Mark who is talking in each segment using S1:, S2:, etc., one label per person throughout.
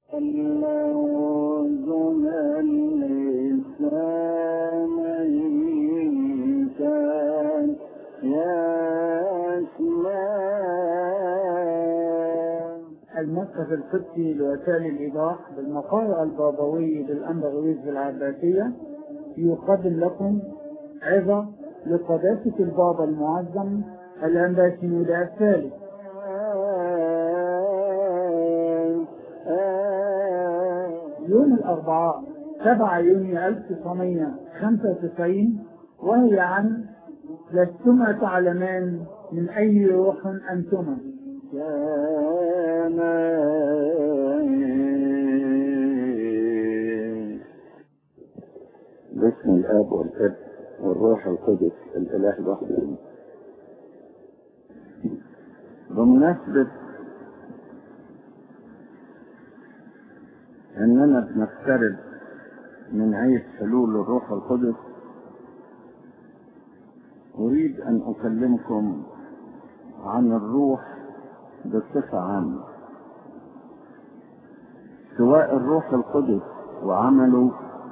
S1: اللوز اللسان كان يسمع
S2: المصحف القدسي لوسائل الإيضاح بالمقارئ البابوي بالأنبغويز بالعباسية يقدم لكم عظة لقداسة البابا المعظم الأنباسيودا الثالث يوم الأربعاء 7 يونيو 1995 وهي عن لستما تعلمان من أي روح أنتما
S1: كان باسم الاب والابن والروح القدس الاله الواحد بمناسبة اننا بنقترب من عيد حلول الروح القدس اريد ان اكلمكم عن الروح بصفة عامة سواء الروح القدس وعمله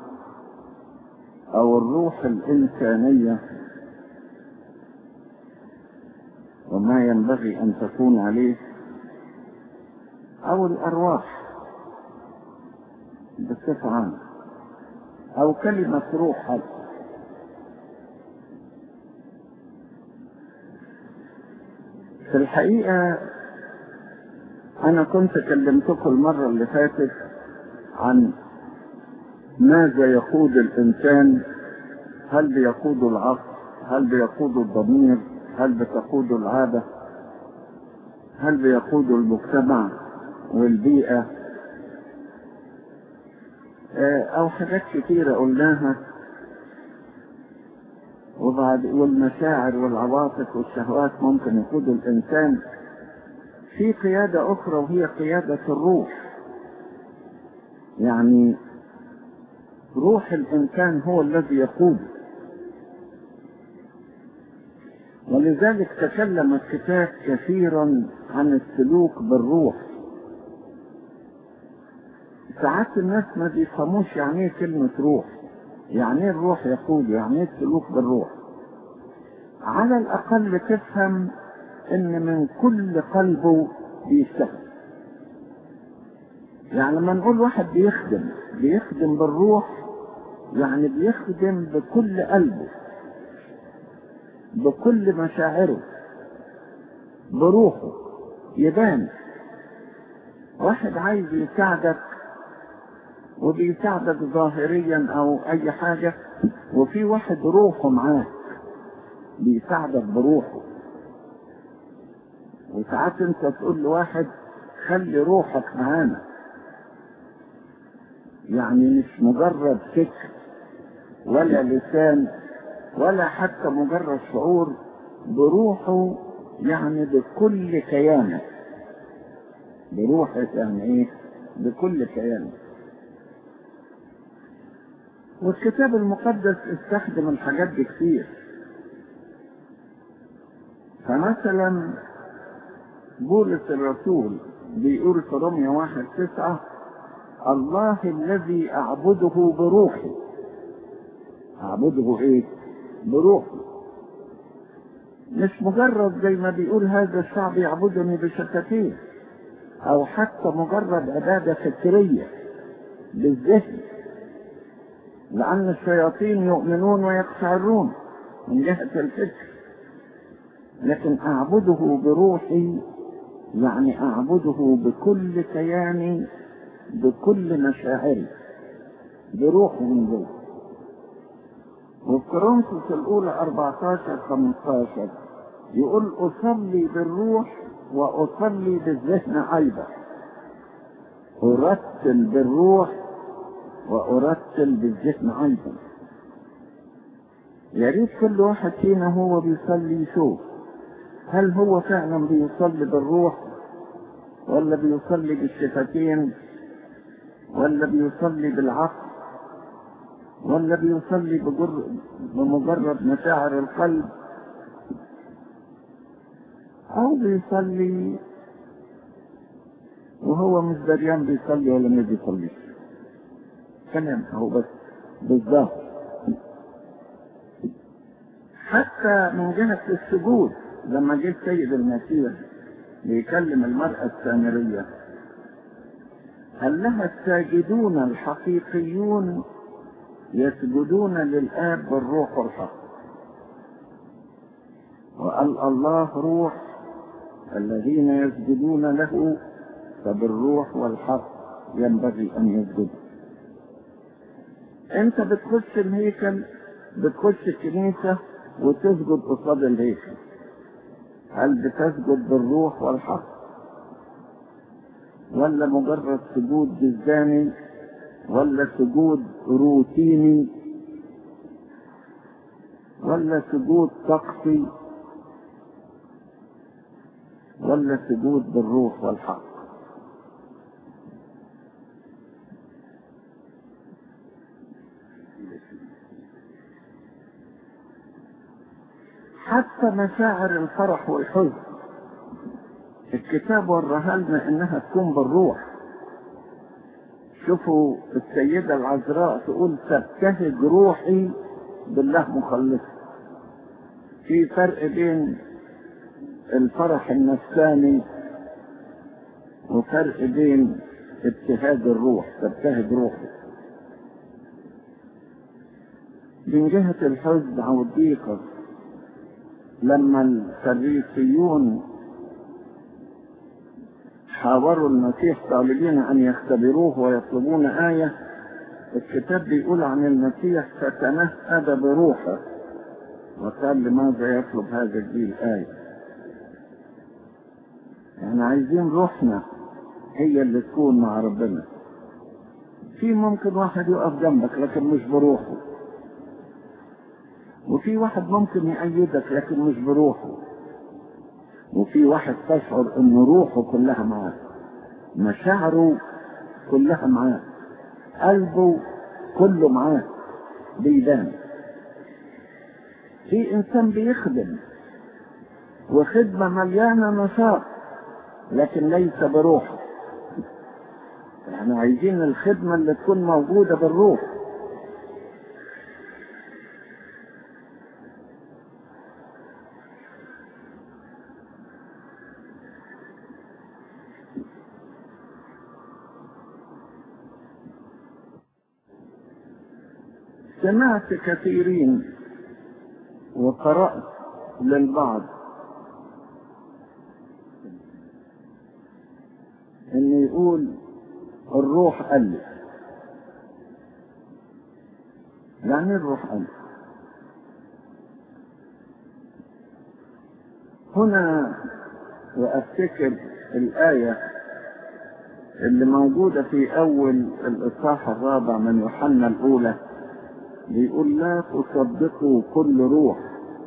S1: او الروح الانسانية وما ينبغي ان تكون عليه او الارواح بصفة عامة او كلمة روح حتى في الحقيقة أنا كنت كلمتكم المرة اللي فاتت عن ماذا يقود الإنسان هل بيقود العقل هل بيقود الضمير هل بتقود العادة هل بيقود المجتمع والبيئة أو حاجات كتيرة قلناها وبعد والمشاعر والعواطف والشهوات ممكن يقود الإنسان في قيادة أخرى وهي قيادة الروح يعني روح الإنسان هو الذي يقود ولذلك تكلم الكتاب كثيرا عن السلوك بالروح ساعات الناس ما بيفهموش يعني ايه كلمة روح يعني ايه الروح يقود يعني ايه السلوك بالروح على الأقل تفهم ان من كل قلبه بيشتغل يعني لما نقول واحد بيخدم بيخدم بالروح يعني بيخدم بكل قلبه بكل مشاعره بروحه يبان واحد عايز يساعدك وبيساعدك ظاهريا او اي حاجة وفي واحد روحه معاك بيساعدك بروحه وساعات انت تقول لواحد خلي روحك معانا يعني مش مجرد فكر ولا لسان ولا حتى مجرد شعور بروحه يعني بكل كيانه بروحه يعني ايه بكل كيانه والكتاب المقدس استخدم الحاجات دي كتير فمثلا بولس الرسول بيقول في رمية واحد تسعة الله الذي أعبده بروحي أعبده إيه؟ بروحي مش مجرد زي ما بيقول هذا الشعب يعبدني بشفتيه أو حتى مجرد عبادة فكرية بالذهن لأن الشياطين يؤمنون ويقشعرون من جهة الفكر لكن أعبده بروحي يعني أعبده بكل كياني بكل مشاعري بروحي من جوه وفي كورنثوس الأولى 14 15 يقول أصلي بالروح وأصلي بالذهن أيضا أرتل بالروح وأرتل بالذهن أيضا يا ريت كل واحد فينا هو بيصلي يشوف هل هو فعلا بيصلي بالروح ولا بيصلي بالشفتين ولا بيصلي بالعقل ولا بيصلي بجر... بمجرد مشاعر القلب او بيصلي وهو مش دريان بيصلي ولا ما بيصليش كلام هو بس بالظبط حتى من جهة السجود لما جه السيد المسيح ليكلم المرأة السامرية قال لها الساجدون الحقيقيون يسجدون للآب بالروح والحق وقال الله روح الذين يسجدون له فبالروح والحق ينبغي أن يسجدوا أنت بتخش الهيكل بتخش الكنيسة وتسجد قصاد الهيكل هل بتسجد بالروح والحق ولا مجرد سجود جزاني ولا سجود روتيني ولا سجود طقسي ولا سجود بالروح والحق حتى مشاعر الفرح والحزن الكتاب وراها لنا انها تكون بالروح شوفوا السيدة العذراء تقول تبتهج روحي بالله مخلص في فرق بين الفرح النفساني وفرق بين ابتهاج الروح تبتهج روحي من جهة الحزن أو الضيقة لما الفريسيون حاوروا المسيح طالبين أن يختبروه ويطلبون آية الكتاب بيقول عن المسيح فتنهد بروحه وقال لماذا يطلب هذا الجيل آية احنا عايزين روحنا هي اللي تكون مع ربنا في ممكن واحد يقف جنبك لكن مش بروحه وفي واحد ممكن يأيدك لكن مش بروحه وفي واحد تشعر ان روحه كلها معاه مشاعره كلها معاه قلبه كله معاه بيبان في انسان بيخدم وخدمة مليانة نشاط لكن ليس بروحه احنا عايزين الخدمة اللي تكون موجودة بالروح سمعت كثيرين وقرأت للبعض ان يقول الروح قال يعني الروح قال هنا وافتكر الآية اللي موجودة في أول الإصحاح الرابع من يوحنا الأولى بيقول لا تصدقوا كل روح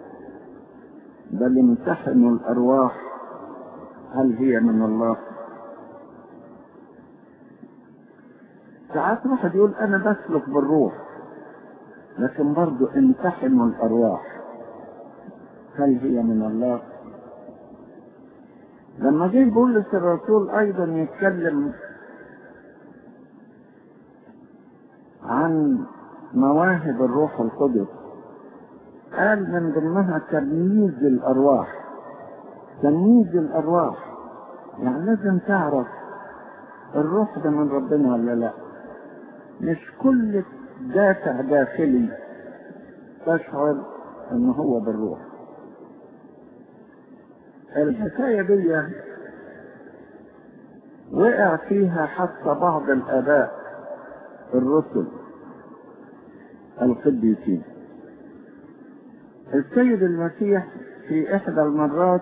S1: بل امتحنوا الأرواح هل هي من الله ساعات واحد يقول أنا بسلك بالروح لكن برضو امتحنوا الأرواح هل هي من الله لما جه بولس الرسول أيضا يتكلم عن مواهب الروح القدس قال من ضمنها تمييز الأرواح تمييز الأرواح يعني لازم تعرف الروح ده من ربنا ولا لا مش كل دافع داخلي تشعر ان هو بالروح الحكاية دي وقع فيها حتى بعض الآباء الرسل القديسين السيد المسيح في إحدى المرات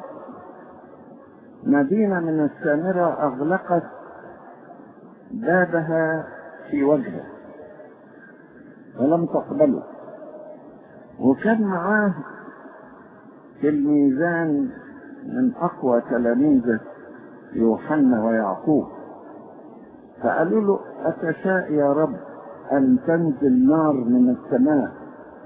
S1: مدينة من السامرة أغلقت بابها في وجهه ولم تقبله وكان معاه تلميذان من أقوى تلاميذه يوحنا ويعقوب فقالوا له أتشاء يا رب أن تنزل نار من السماء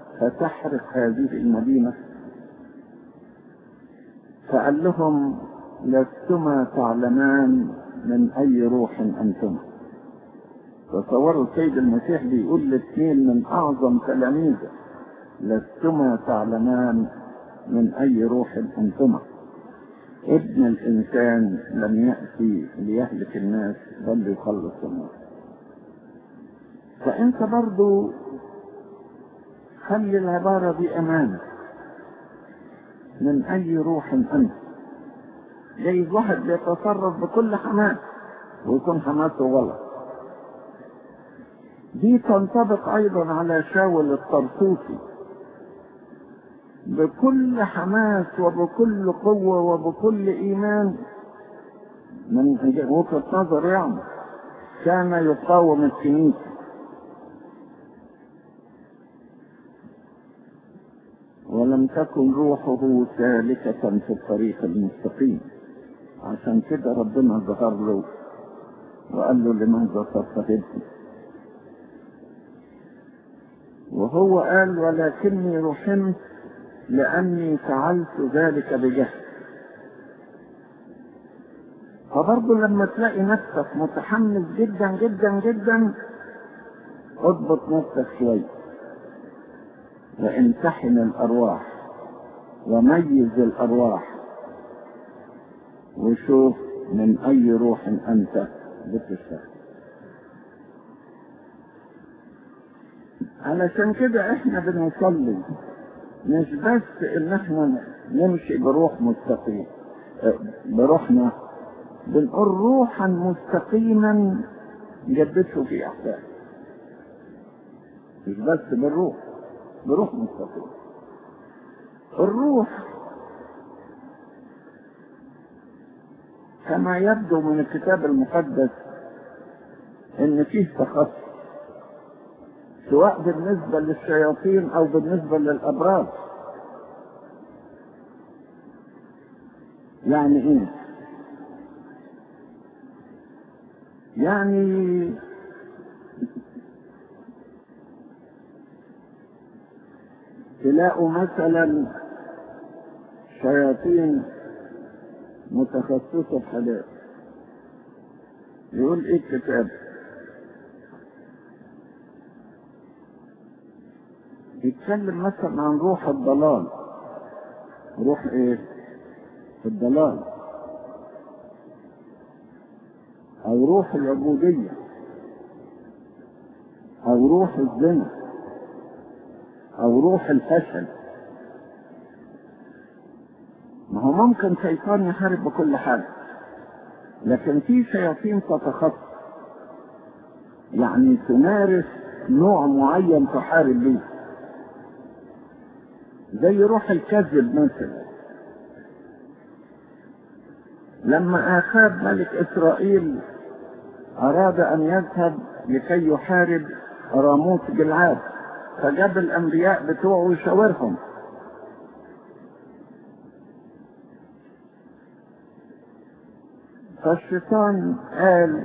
S1: فتحرق هذه المدينة فقال لهم لستما تعلمان من أي روح أنتما تصوروا السيد المسيح بيقول لاثنين من أعظم تلاميذه لستما تعلمان من أي روح أنتما ابن الإنسان لم يأتي ليهلك الناس بل ليخلص الناس فأنت برضو خلي العبارة دي أمانة من أي روح أنت جايز واحد بيتصرف بكل حماس ويكون حماسه غلط دي تنطبق أيضا على شاول الطرطوسي بكل حماس وبكل قوة وبكل إيمان من وجهة نظر يعني كان يقاوم الكنيسة ولم تكن روحه سالكة في الطريق المستقيم عشان كده ربنا ظهر له وقال له لماذا تضطهدني وهو قال ولكني رحمت لأني فعلت ذلك بجهل فبرضه لما تلاقي نفسك متحمس جدا جدا جدا اضبط نفسك شوية وامتحن الأرواح وميز الأرواح وشوف من أي روح أنت بتشتغل علشان كده احنا بنصلي مش بس ان احنا نمشي بروح مستقيم بروحنا بنقول روحا مستقيما جدده في احسان مش بس بالروح بروح مستقيم الروح كما يبدو من الكتاب المقدس ان فيه تخصص سواء بالنسبة للشياطين او بالنسبة للابرار يعني ايه يعني تلاقوا مثلا شياطين متخصصة في حاجات يقول ايه الكتاب يتكلم مثلا عن روح الضلال روح ايه الضلال او روح العبودية او روح الزنا او روح الفشل ما هو ممكن شيطان يحارب بكل حاجة لكن في شياطين تتخصص يعني تمارس نوع معين تحارب به زي روح الكذب مثلا لما آخاب ملك إسرائيل أراد أن يذهب لكي يحارب راموت جلعاد فجاب الأنبياء بتوعه ويشاورهم فالشيطان قال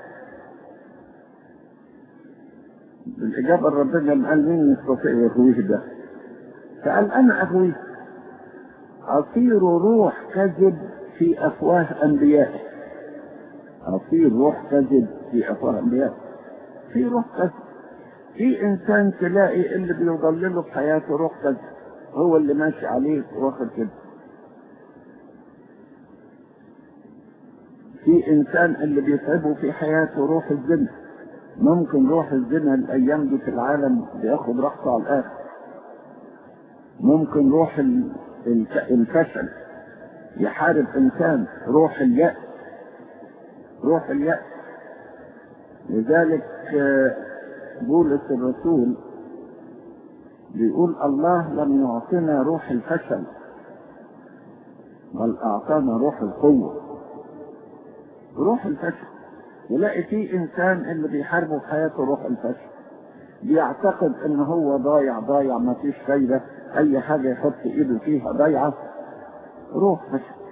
S1: الإجابة ربنا قال مين يستطيع يغويه ده فقال أنا أغويه أصير روح كذب في أفواه أنبيائه أصير روح كذب في أفواه أنبيائه في روح كذب في إنسان تلاقي اللي بيضلله في حياته روح كذب هو اللي ماشي عليه واخد كده في إنسان اللي بيتعبه في حياته روح الزنا ممكن روح الزنا الأيام دي في العالم بياخد راحته على الآخر ممكن روح الفشل يحارب إنسان روح اليأس روح اليأس لذلك بولس الرسول بيقول الله لم يعطنا روح الفشل بل أعطانا روح القوة روح الفشل يلاقي في إنسان اللي بيحاربه في حياته روح الفشل بيعتقد ان هو ضايع ضايع ما فيش فايدة اي حاجة يحط ايده فيها ضايعة روح فشل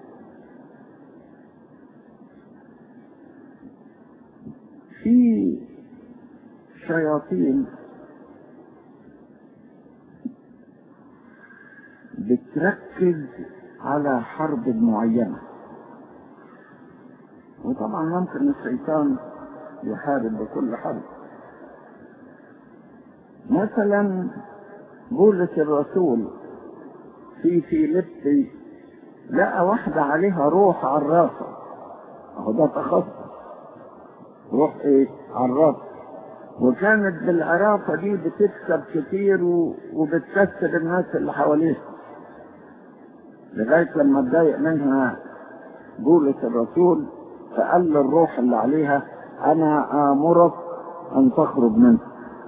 S1: في شياطين بتركز على حرب معينة وطبعا ممكن الشيطان يحارب بكل حرب مثلا بولس الرسول في فيليبي لقى واحدة عليها روح عرافة اهو ده تخصص روح ايه عرافة وكانت بالعرافة دي بتكسب كتير و... وبتكسب الناس اللي حواليها لغاية لما اتضايق منها بولس الرسول فقال للروح اللي عليها انا امرك ان تخرج منه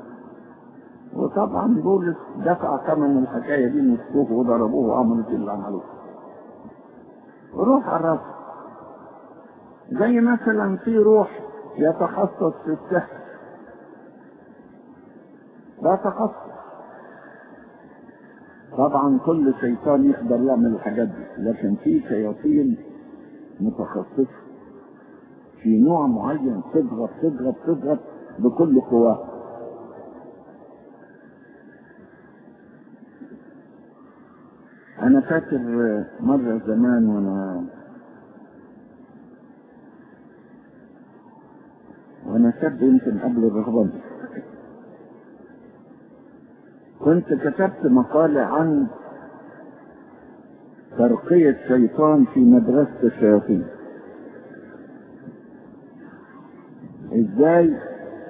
S1: وطبعا بولس دفع ثمن الحكايه دي مسكوه وضربوه وعملوا اللي عملوه روح عرف زي مثلا في روح يتخصص في السحر ده تخصص طبعا كل شيطان يقدر يعمل الحاجات دي لكن في شياطين متخصصه في نوع معين تضغط تضغط تضغط بكل قواه انا فاكر مرة زمان وانا وانا شاب يمكن قبل الرهبان كنت كتبت مقالة عن ترقية شيطان في مدرسة الشياطين ازاي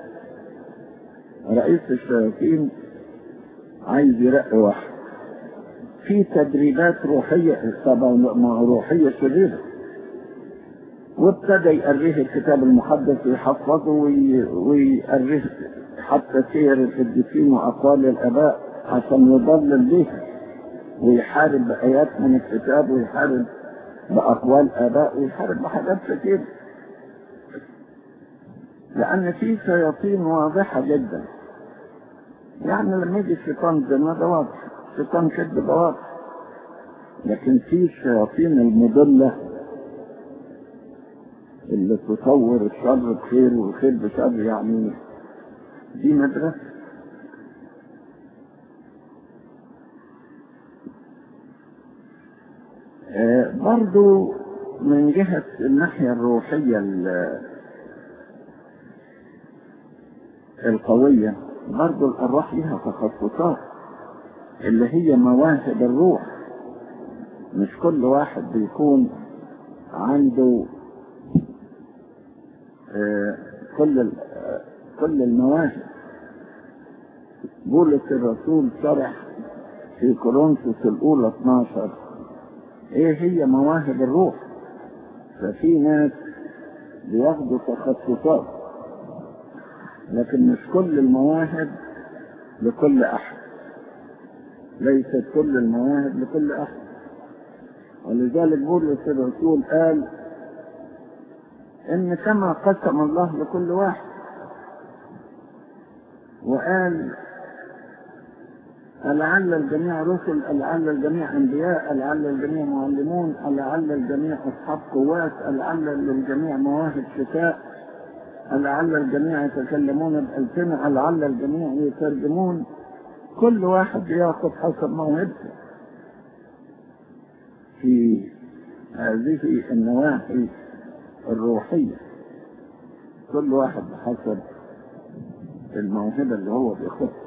S1: رئيس الشياطين عايز يرقي واحد في تدريبات روحية طبعا روحية شريرة وابتدى يقريه الكتاب المقدس ويحفظه ويقريه حتى سير القديسين وأقوال الآباء عشان يضلل بيها ويحارب بآيات من الكتاب ويحارب بأقوال آباء ويحارب بحاجات كتير لأن في شياطين واضحة جدا يعني لما يجي الشيطان زنا ده واضح الشيطان كذب ده واضح لكن في الشياطين المضلة اللي تصور الشر بخير والخير بشر يعني دي مدرسة آه برضو من جهة الناحية الروحية القوية برضو الأرواح لها تخصصات اللي هي مواهب الروح مش كل واحد بيكون عنده آه كل كل المواهب بولس الرسول شرح في كورنثوس الأولى 12 ايه هي مواهب الروح ففي ناس بياخدوا تخصصات لكن مش كل المواهب لكل احد ليست كل المواهب لكل احد ولذلك بولس الرسول قال ان كما قسم الله لكل واحد وقال لعل الجميع رسل لعل الجميع انبياء لعل الجميع معلمون لعل الجميع اصحاب قوات لعل للجميع مواهب شفاء لعل الجميع يتكلمون بألسنة لعل الجميع يترجمون كل واحد ياخذ حسب موهبته في هذه النواحي الروحية كل واحد بحسب الموهبة اللي هو بياخدها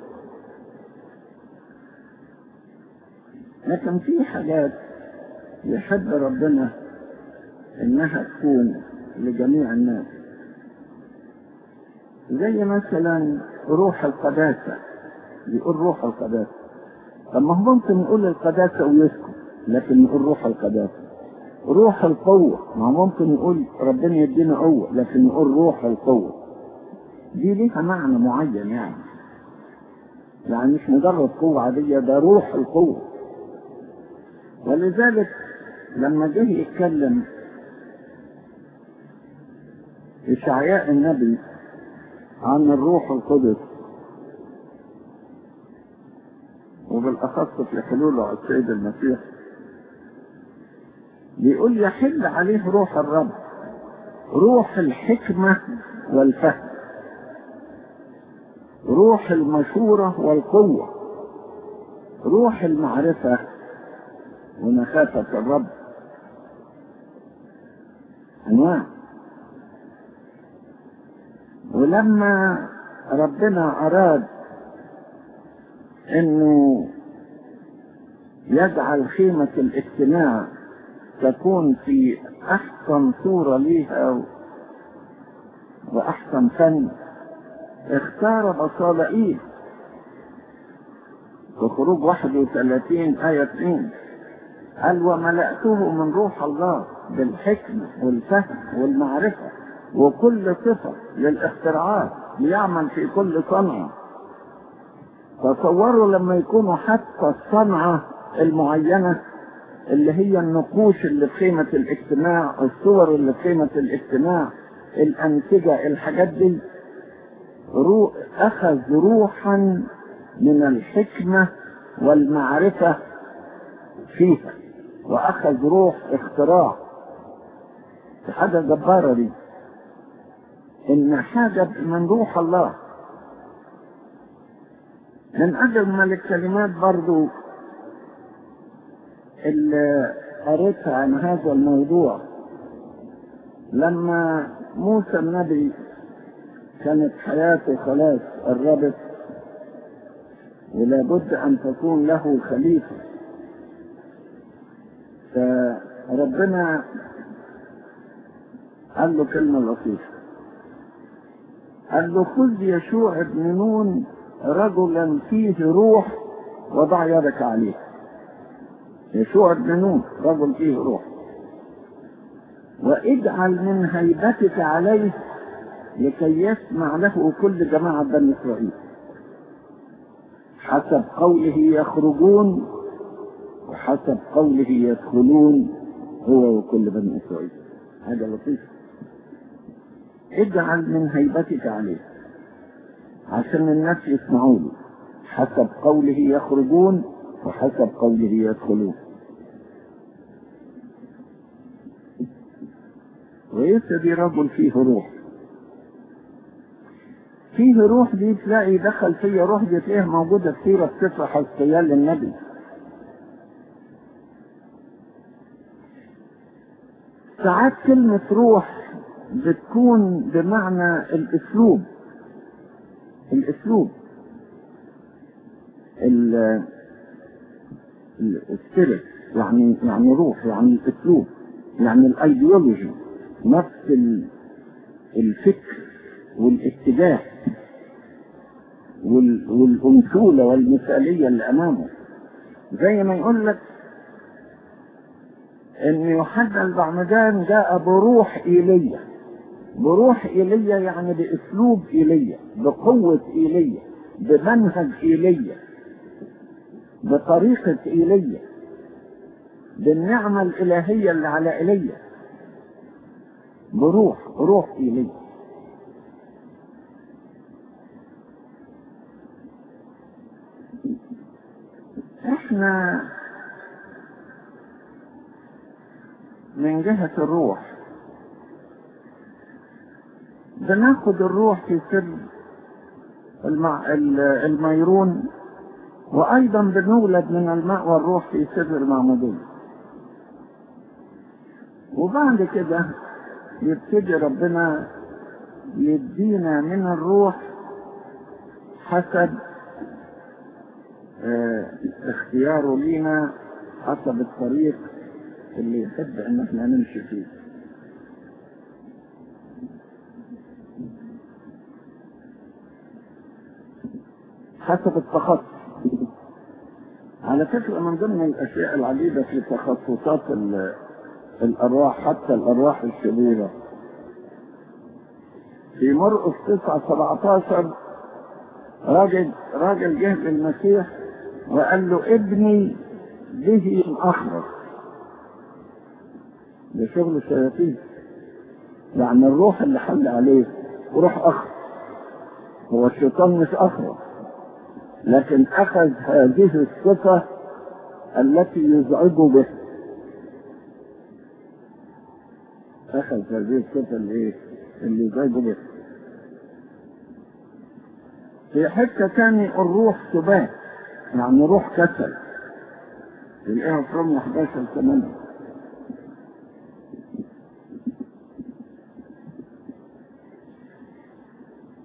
S1: لكن في حاجات يحب ربنا انها تكون لجميع الناس زي مثلا روح القداسة يقول روح القداسة طب ما هو ممكن يقول القداسة ويسكت لكن يقول روح القداسة روح القوة ما هو ممكن يقول ربنا يدينا قوة لكن يقول روح القوة دي ليها معنى معين يعني يعني مش مجرد قوة عادية ده روح القوة ولذلك لما جه يتكلم إشعياء النبي عن الروح القدس وبالأخص في حلوله على السيد المسيح بيقول يحل عليه روح الرب روح الحكمة والفهم روح المشورة والقوة روح المعرفة ومخافة الرب أنواع ولما ربنا أراد انه يجعل خيمة الاجتماع تكون في احسن صورة ليها واحسن فن اختار بصالائيل في خروج 31 آية 2 قال وملأته من روح الله بالحكمة والفهم والمعرفة وكل صفة للاختراعات ليعمل في كل صنعة تصوروا لما يكونوا حتى الصنعة المعينة اللي هي النقوش اللي في خيمة الاجتماع الصور اللي في خيمة الاجتماع الأنسجة الحاجات دي روح أخذ روحا من الحكمة والمعرفة فيها وأخذ روح اختراع حاجة جبارة دي إن حاجة من روح الله من أجمل الكلمات برضو اللي قريتها عن هذا الموضوع لما موسى النبي كانت حياته خلاص قربت ولابد أن تكون له خليفة فربنا قال له كلمة لطيفة قال له خذ يشوع بن نون رجلا فيه روح وضع يدك عليه يشوع بن نون رجل فيه روح واجعل من هيبتك عليه لكي يسمع له كل جماعة بني إسرائيل حسب قوله يخرجون وحسب قوله يدخلون هو وكل بني إسرائيل هذا لطيف اجعل من هيبتك عليه عشان الناس يسمعوا له حسب قوله يخرجون وحسب قوله يدخلون ويسدي رجل فيه روح فيه روح دي تلاقي دخل فيا روح دي تلاقيها موجودة في سيرة سفر حسقيال للنبي ساعات كلمة روح بتكون بمعنى الاسلوب الاسلوب السبيريت يعني يعني روح يعني الاسلوب يعني الايديولوجي نفس الفكر والاتجاه والأنشولة والمثالية اللي أمامه زي ما يقول لك إن يوحنا البعمدان جاء بروح إيليا بروح إيليا يعني بأسلوب إيليا بقوة إيليا بمنهج إيليا بطريقة إيليا بالنعمة الإلهية اللي على إيليا بروح روح إيليا احنا من جهة الروح بناخد الروح في سر المع... الميرون وايضا بنولد من الماء والروح في سر المعمودية وبعد كده يبتدي ربنا يدينا من الروح حسب اه اختياره لينا حسب الطريق اللي يحب ان احنا نمشي فيه حسب التخصص على فكرة من ضمن الأشياء العديدة في تخصصات الأرواح حتى الأرواح الشريرة في مرقس 9 17 راجل راجل جه للمسيح وقال له ابني به أخرج ده شغل الشياطين يعني الروح اللي حل عليه روح أخر هو الشيطان مش أخرج لكن أخذ هذه الصفة التي يزعج بها أخذ هذه الصفة اللي اللي يزعج بها في حتة تاني الروح سبات يعني روح كسل تلاقيها في رمي 11 8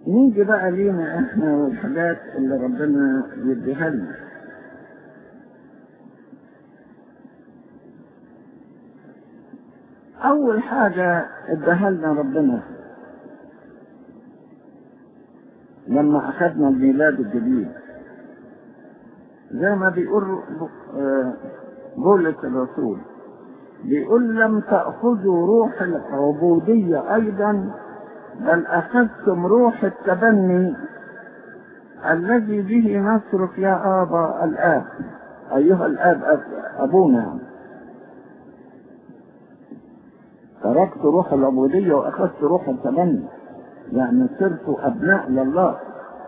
S1: نيجي بقى لينا احنا والحاجات اللي ربنا يديها لنا أول حاجة اداها لنا ربنا لما أخذنا الميلاد الجديد زي ما بيقول بولس الرسول بيقول لم تأخذوا روح العبودية أيضا بل أخذتم روح التبني الذي به نصرك يا آبا الآب أيها الآب أب- أبونا يعني. تركت روح العبودية وأخذت روح التبني يعني صرت أبناء لله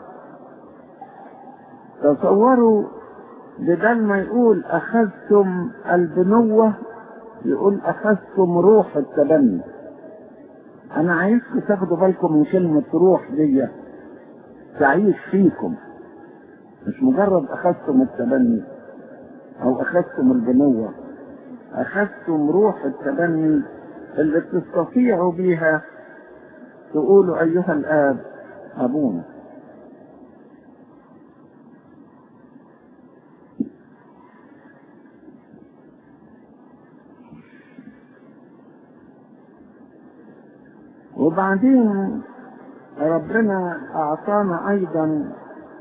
S1: تصوروا بدل ما يقول أخذتم البنوة يقول أخذتم روح التبني أنا عايزكم تاخدوا بالكم من كلمة روح دي تعيش فيكم مش مجرد أخذتم التبني أو أخذتم البنوة أخذتم روح التبني اللي تستطيعوا بيها تقولوا أيها الآب أبونا وبعدين ربنا أعطانا أيضا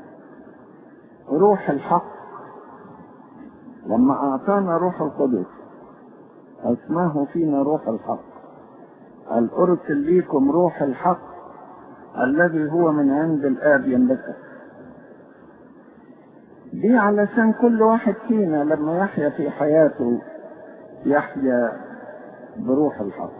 S1: روح الحق لما أعطانا روح القدس أسماه فينا روح الحق قال أرسل ليكم روح الحق الذي هو من عند الآب ينبثق دي علشان كل واحد فينا لما يحيا في حياته يحيا بروح الحق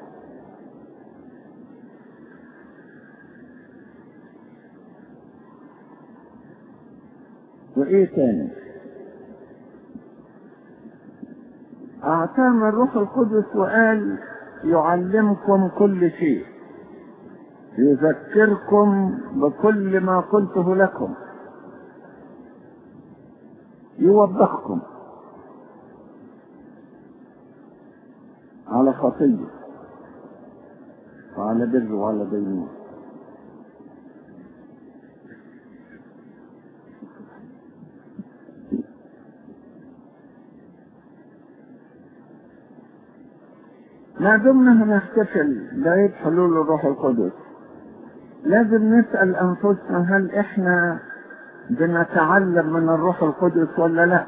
S1: وإيه تاني أعطانا الروح القدس وقال يعلمكم كل شيء يذكركم بكل ما قلته لكم يوبخكم على خطية وعلى بر وعلى دينون ما دمنا هنحتفل بعيد حلول الروح القدس لازم نسأل أنفسنا هل إحنا بنتعلم من الروح القدس ولا لا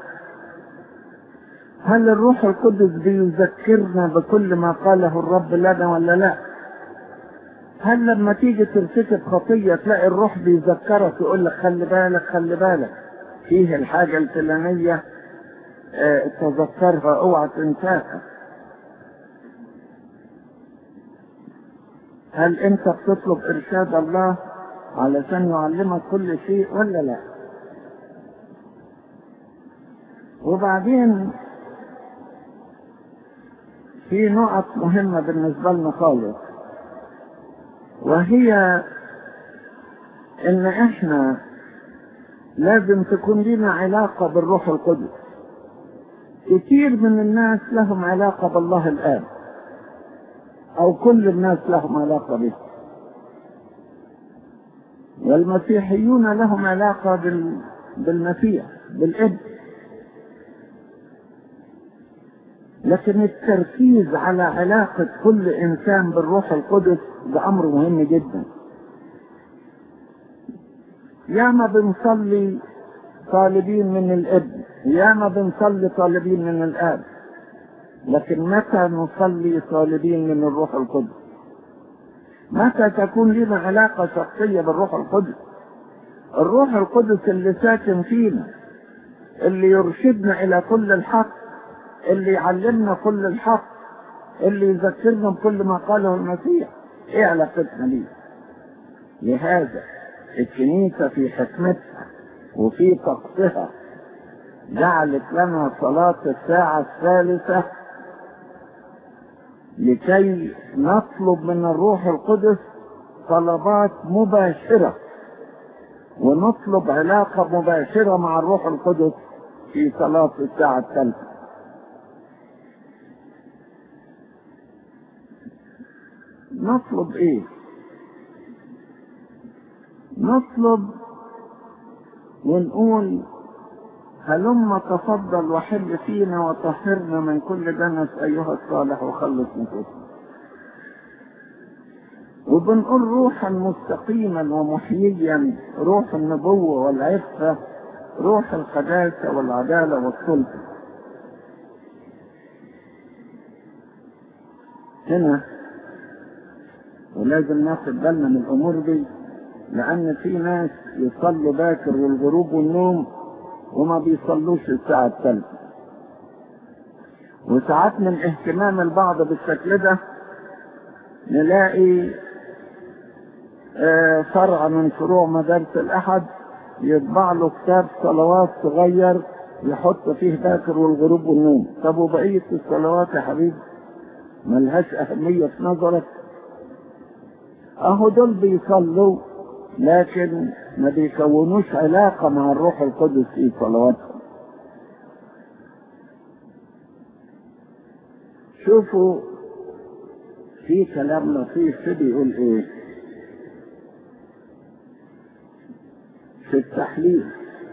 S1: هل الروح القدس بيذكرنا بكل ما قاله الرب لنا ولا لا هل لما تيجي ترتكب خطية تلاقي الروح بيذكرك يقول لك خلي بالك خلي بالك فيه الحاجة الفلانية اه تذكرها اوعى تنساها هل انت بتطلب ارشاد الله علشان يعلمك كل شيء ولا لا وبعدين في نقط مهمة بالنسبة لنا خالص وهي ان احنا لازم تكون لنا علاقة بالروح القدس كتير من الناس لهم علاقة بالله الآب أو كل الناس لهم علاقة به والمسيحيون لهم علاقة بال... بالمسيح بالابن لكن التركيز على علاقة كل إنسان بالروح القدس ده أمر مهم جدا ياما بنصلي طالبين من الابن ياما بنصلي طالبين من الآب لكن متى نصلي طالبين من الروح القدس متى تكون لنا علاقة شخصية بالروح القدس الروح القدس اللي ساكن فينا اللي يرشدنا إلى كل الحق اللي يعلمنا كل الحق اللي يذكرنا بكل ما قاله المسيح ايه علاقتنا بيه لهذا الكنيسة في حكمتها وفي طقسها جعلت لنا صلاة الساعة الثالثة لكي نطلب من الروح القدس طلبات مباشرة ونطلب علاقة مباشرة مع الروح القدس في صلاة الساعة الثالثة نطلب ايه نطلب ونقول هلم تفضل وحل فينا وطهرنا من كل دنس أيها الصالح وخلص نفوسنا وبنقول روحا مستقيما ومحييا روح النبوة والعفة روح القداسة والعدالة والسلطة هنا ولازم ناخد بالنا من الأمور دي لأن في ناس يصلوا باكر والغروب والنوم وما بيصلوش الساعة الثالثة وساعات من اهتمام البعض بالشكل ده نلاقي آه فرع من فروع مدارس الأحد يطبع له كتاب صلوات صغير يحط فيه باكر والغروب والنوم طب وبقية الصلوات يا حبيبي ملهاش أهمية في نظرك أهو دول بيصلوا لكن ما بيكونوش علاقة مع الروح القدس في صلواتهم شوفوا في كلام لطيف كده يقول ايه في التحليل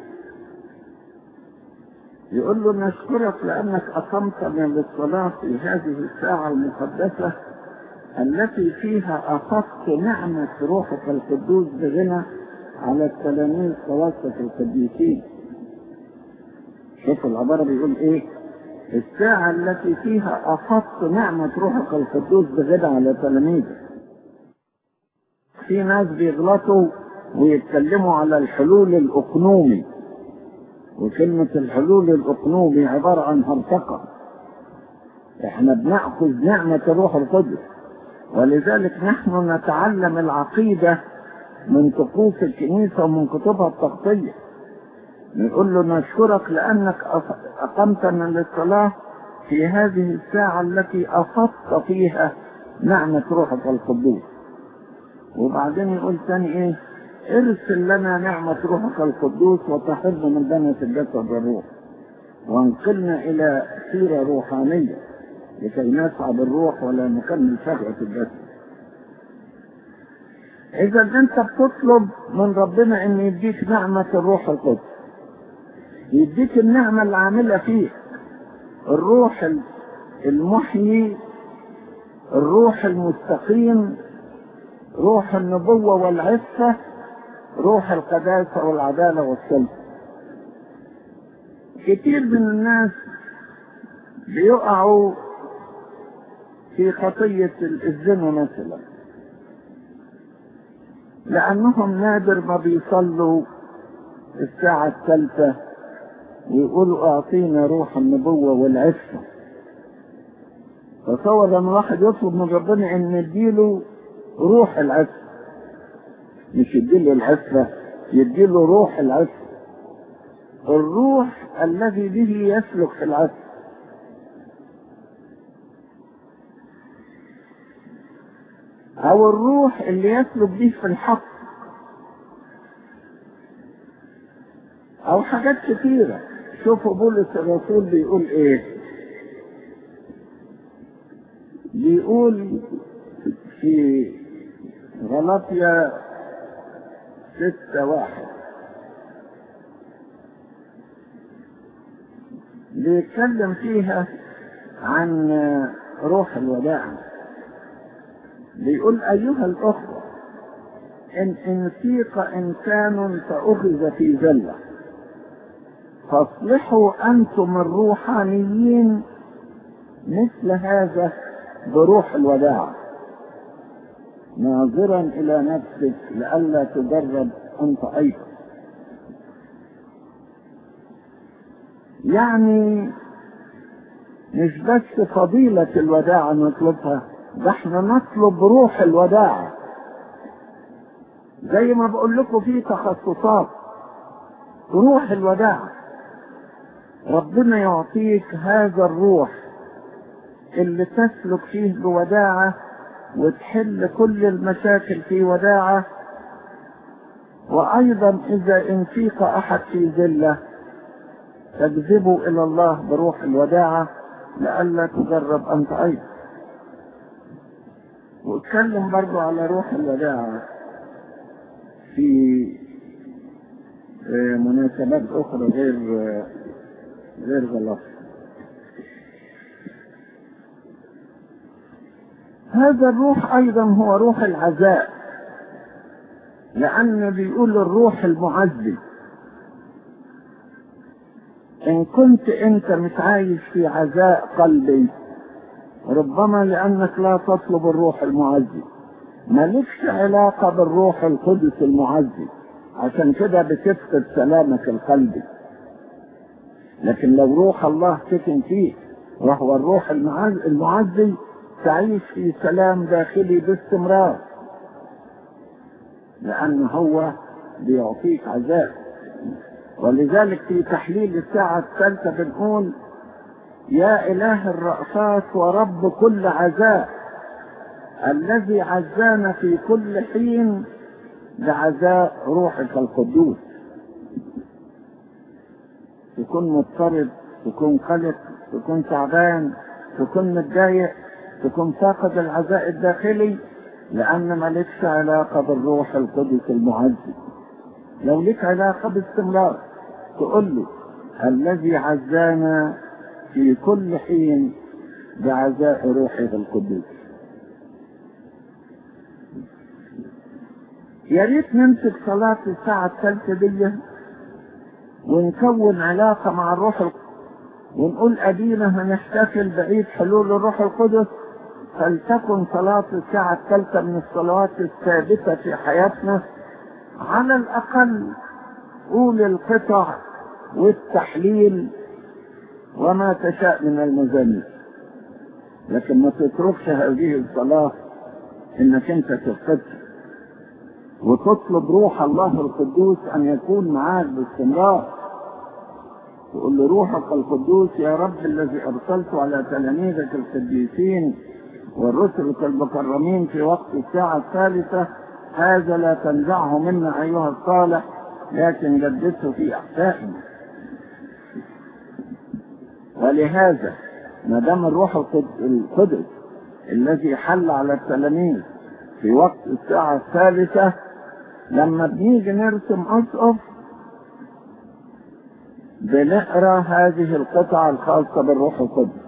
S1: يقول له نشكرك لأنك أقمتنا للصلاة في هذه الساعة المقدسة التي فيها أخذت نعمة روحك القدوس بغنى على التلاميذ خواصة القديسين شوف العبارة بيقول إيه الساعة التي فيها أخذت نعمة روحك القدوس بغنى على تلاميذك في ناس بيغلطوا ويتكلموا على الحلول الأقنومي وكلمة الحلول الأقنومي عبارة عن هرطقة احنا بنأخذ نعمة الروح القدس ولذلك نحن نتعلم العقيدة من طقوس الكنيسة ومن كتبها التغطية نقول له نشكرك لأنك أقمتنا للصلاة في هذه الساعة التي أفضت فيها نعمة روحك القدوس وبعدين يقول ثاني ايه ارسل لنا نعمة روحك القدوس وتحرنا من دنة الجسد والروح وانقلنا إلى سيرة روحانية لكي نسعى بالروح ولا نكمل شهوة الجسد إذا أنت بتطلب من ربنا أن يديك نعمة الروح القدس يديك النعمة اللي عاملها فيك الروح المحيي الروح المستقيم روح النبوة والعفة روح القداسة والعدالة والسلطة كتير من الناس بيقعوا في خطية الزنا مثلا لأنهم نادر ما بيصلوا الساعة الثالثة ويقولوا أعطينا روح النبوة والعفة تصور لما واحد يطلب من ربنا أن نديله روح العفة مش يديله العفة يديله روح العفة الروح الذي به يسلك في العفة او الروح اللي يسلك به في الحق او حاجات كثيرة شوفوا بولس الرسول بيقول ايه بيقول في غلطيا ستة واحد بيتكلم فيها عن روح الوداع بيقول أيها الأخوة إن انسيق إنسان فأخذ في ذلة فاصلحوا أنتم الروحانيين مثل هذا بروح الوداع ناظرا إلى نفسك لئلا تجرب أنت أيضا يعني مش بس فضيلة الوداع نطلبها ده احنا نطلب روح الوداع زي ما بقول لكم في تخصصات روح الوداع ربنا يعطيك هذا الروح اللي تسلك فيه بوداعة وتحل كل المشاكل في وداعة وأيضا إذا انفيق أحد في ذلة تجذبه إلى الله بروح الوداعة لئلا تجرب أنت أيضا واتكلم برضو على روح الوداعة في آه، مناسبات أخرى غير آه، غير غلط هذا الروح أيضا هو روح العزاء لأن بيقول الروح المعزي إن كنت أنت متعايش في عزاء قلبي ربما لأنك لا تطلب الروح المعزي مالكش علاقة بالروح القدس المعزي عشان كده بتفقد سلامك القلبي لكن لو روح الله سكن فيك وهو الروح المعز- المعزي تعيش في سلام داخلي باستمرار لأن هو بيعطيك عذاب ولذلك في تحليل الساعة الثالثة بنقول يا إله الرأفات ورب كل عزاء الذي عزانا في كل حين بعزاء روحك القدوس تكون مضطرب تكون قلق تكون تعبان تكون متضايق تكون فاقد العزاء الداخلي لأن مالكش علاقة بالروح القدس المعزي لو لك علاقة باستمرار تقول له الذي عزانا في كل حين بعزاء روحه القدوس يا ريت نمسك صلاة الساعة الثالثة دي ونكون علاقة مع الروح القدس ونقول أدينا هنحتفل بعيد حلول الروح القدس فلتكن صلاة الساعة الثالثة من الصلوات الثابتة في حياتنا على الأقل قول القطع والتحليل وما تشاء من المزامير لكن ما تتركش هذه الصلاة انك انت تفتش وتطلب روح الله القدوس ان يكون معاك باستمرار تقول له روحك القدوس يا رب الذي ارسلته على تلاميذك القديسين والرسل المكرمين في وقت الساعة الثالثة هذا لا تنزعه منا أيها الصالح لكن جدده في أحسائنا ولهذا ما دام الروح القد- القدس الذي حل على التلاميذ في وقت الساعة الثالثة لما بنيجي نرسم أسقف بنقرا هذه القطع الخاصة بالروح القدس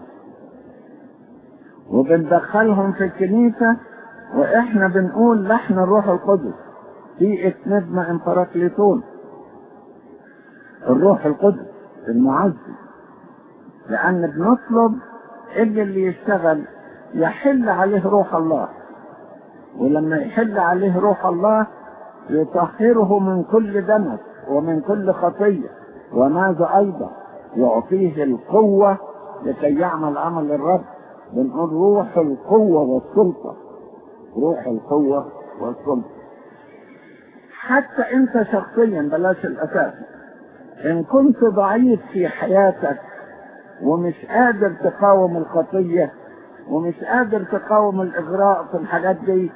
S1: وبندخلهم في الكنيسة واحنا بنقول لحن الروح القدس في اتنبما امبراكليتون الروح القدس المعزي لان بنطلب ان اللي يشتغل يحل عليه روح الله ولما يحل عليه روح الله يطهره من كل دنس ومن كل خطيه وماذا ايضا يعطيه القوه لكي يعمل عمل الرب بنقول روح القوه والسلطه روح القوه والسلطه حتى انت شخصيا بلاش الاساس ان كنت ضعيف في حياتك ومش قادر تقاوم الخطيه ومش قادر تقاوم الاغراء في الحاجات دي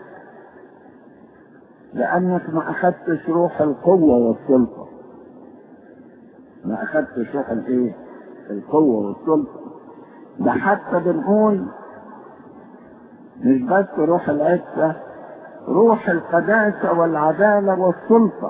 S1: لانك ما اخذتش روح القوه والسلطه ما اخذتش روح الايه القوه والسلطه ده حتى بنقول مش بس روح العزه روح القداسه والعداله والسلطه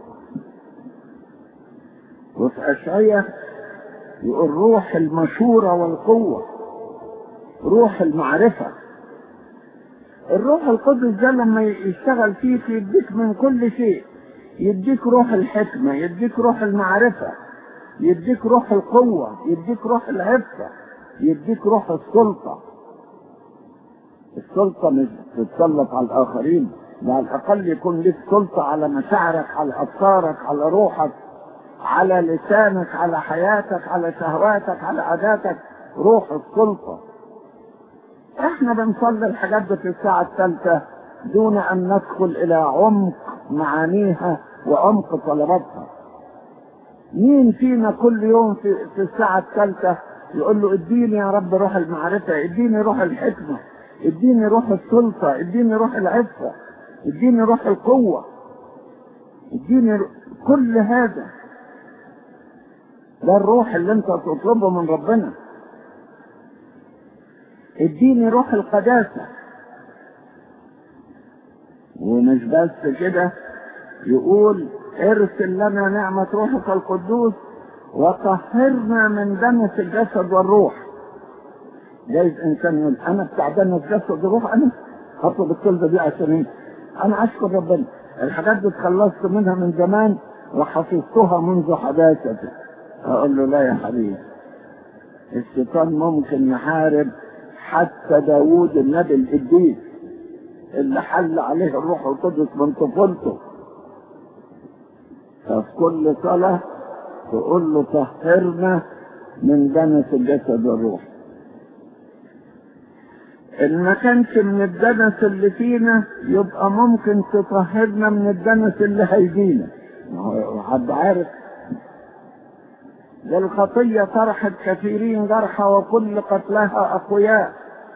S1: وفي اشعياء يقول روح المشوره والقوه روح المعرفه الروح القدس ده لما يشتغل فيك يديك من كل شيء يديك روح الحكمة يديك روح المعرفة يديك روح القوة يديك روح العفة يديك روح السلطة السلطة مش تتسلط على الآخرين ده على الأقل يكون لك سلطة على مشاعرك على أفكارك على روحك على لسانك على حياتك على شهواتك على عاداتك روح السلطة احنا بنصلي الحاجات دي في الساعة الثالثة دون ان ندخل الى عمق معانيها وعمق طلباتها مين فينا كل يوم في, في الساعة الثالثة يقول له اديني يا رب روح المعرفة اديني روح الحكمة اديني روح السلطة اديني روح العفة اديني روح القوة اديني رو... كل هذا ده الروح اللي انت تطلبه من ربنا اديني روح القداسة ومش بس كده يقول ارسل لنا نعمة روحك القدوس وطهرنا من دنس الجسد والروح جايز انسان يقول انا بتاع دنس جسد والروح انا هطلب الكلمة دي عشان ايه انا اشكر ربنا الحاجات دي اتخلصت منها من زمان وحفظتها منذ حداثتي اقول له لا يا حبيبي الشيطان ممكن يحارب حتى داوود النبي القديس اللي حل عليه الروح القدس من طفولته ففي كل صلاة تقول له طهرنا من دنس الجسد والروح إن ما كانش من الدنس اللي فينا يبقى ممكن تطهرنا من الدنس اللي هيجينا ما هو حد عارف ده الخطية طرحت كثيرين جرحى وكل قتلها أقوياء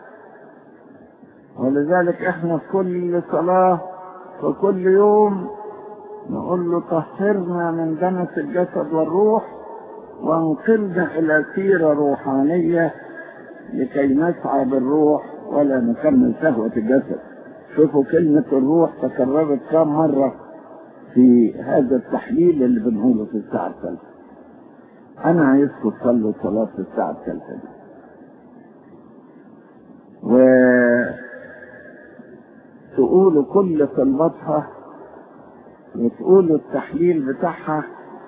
S1: ولذلك احنا في كل صلاة في كل يوم نقول له طهرنا من دنس الجسد والروح وانقلنا إلى سيرة روحانية لكي نسعى بالروح ولا نكمل شهوة الجسد شوفوا كلمة الروح تكررت كم مرة في هذا التحليل اللي بنقوله في الساعة الثالثة أنا عايزكم تصلوا صلاة في الساعة الثالثة دي و تقولوا كل طلباتها وتقولوا التحليل بتاعها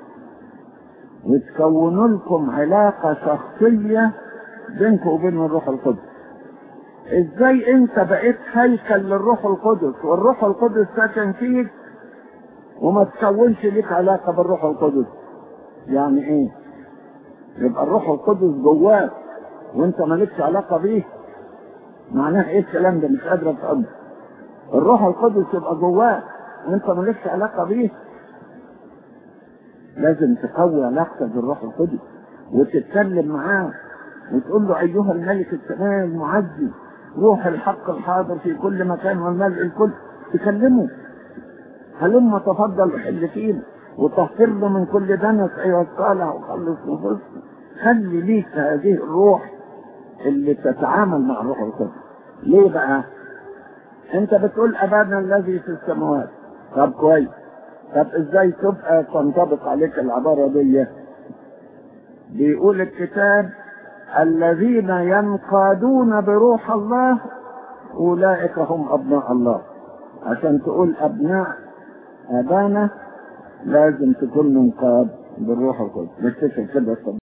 S1: وتكونوا لكم علاقة شخصية بينكم وبين الروح القدس ازاي انت بقيت هيكل للروح القدس والروح القدس ساكن فيك وما تكونش ليك علاقة بالروح القدس يعني ايه يبقى الروح القدس جواك وانت مالكش علاقة بيه معناه ايه الكلام ده مش قادر افهمه الروح القدس يبقى جواك وانت مالكش علاقة بيه لازم تقوي علاقتك بالروح القدس وتتكلم معاه وتقول له ايها الملك السماوي المعزي روح الحق الحاضر في كل مكان والملء الكل تكلمه هلما تفضل حل فينا وطهر له من كل دنس ايها الصالح وخلص نفوسنا خلي ليك هذه الروح اللي تتعامل مع الروح القدس ليه بقى انت بتقول ابانا الذي في السماوات طب كويس طب ازاي تبقى تنطبق عليك العبارة دي بيقول الكتاب الذين ينقادون بروح الله اولئك هم ابناء الله عشان تقول ابناء ابانا لازم تكون منقاد بالروح القدس نكتشف كده